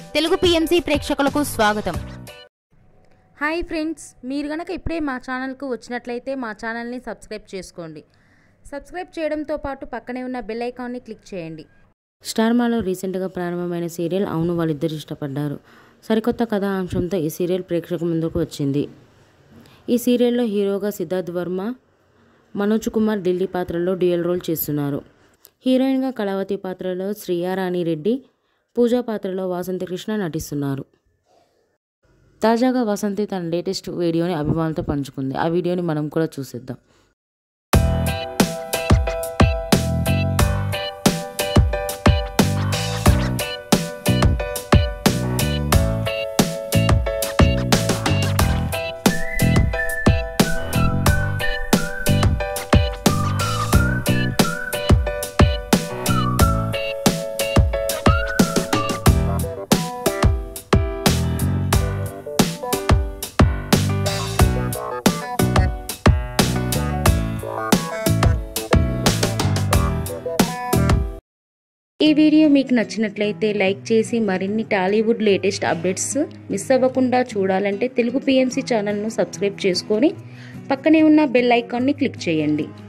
Telugu PMC ప్రేక్షకులకు స్వాగతం hi friends మీరు గనక ఇప్పుడే మా ఛానల్కు వచ్చినట్లయితే మా ఛానల్ని సబ్స్క్రైబ్ చేసుకోండి సబ్స్క్రైబ్ చేయడంతో పాటు పక్కనే ఉన్న బెల్ ఐకాన్ని క్లిక్ చేయండి స్టార్ మాలో రీసెంట్గా ప్రారంభమైన సీరియల్ అవును వాళ్ళిద్దరు ఇష్టపడ్డారు సరికొత్త కథా అంశంతో ఈ సీరియల్ ప్రేక్షకు ముందుకు వచ్చింది ఈ సీరియల్లో హీరోగా సిద్ధార్థ్ వర్మ మనోజ్ కుమార్ ఢిల్లీ పాత్రలో డ్యూయల్ రోల్ చేస్తున్నారు హీరోయిన్గా కళావతి పాత్రలో శ్రీయారాణి రెడ్డి పూజా పాత్రలో వాసంతి కృష్ణ నటిస్తున్నారు తాజాగా వసంతి తన లేటెస్ట్ వీడియోని అభిమానులతో పంచుకుంది ఆ వీడియోని మనం కూడా చూసేద్దాం ఈ వీడియో మీకు నచ్చినట్లయితే లైక్ చేసి మరిన్ని టాలీవుడ్ లేటెస్ట్ అప్డేట్స్ మిస్ అవ్వకుండా చూడాలంటే తెలుగు పిఎంసి ఛానల్ను సబ్స్క్రైబ్ చేసుకొని పక్కనే ఉన్న బెల్ ఐకాన్ని క్లిక్ చేయండి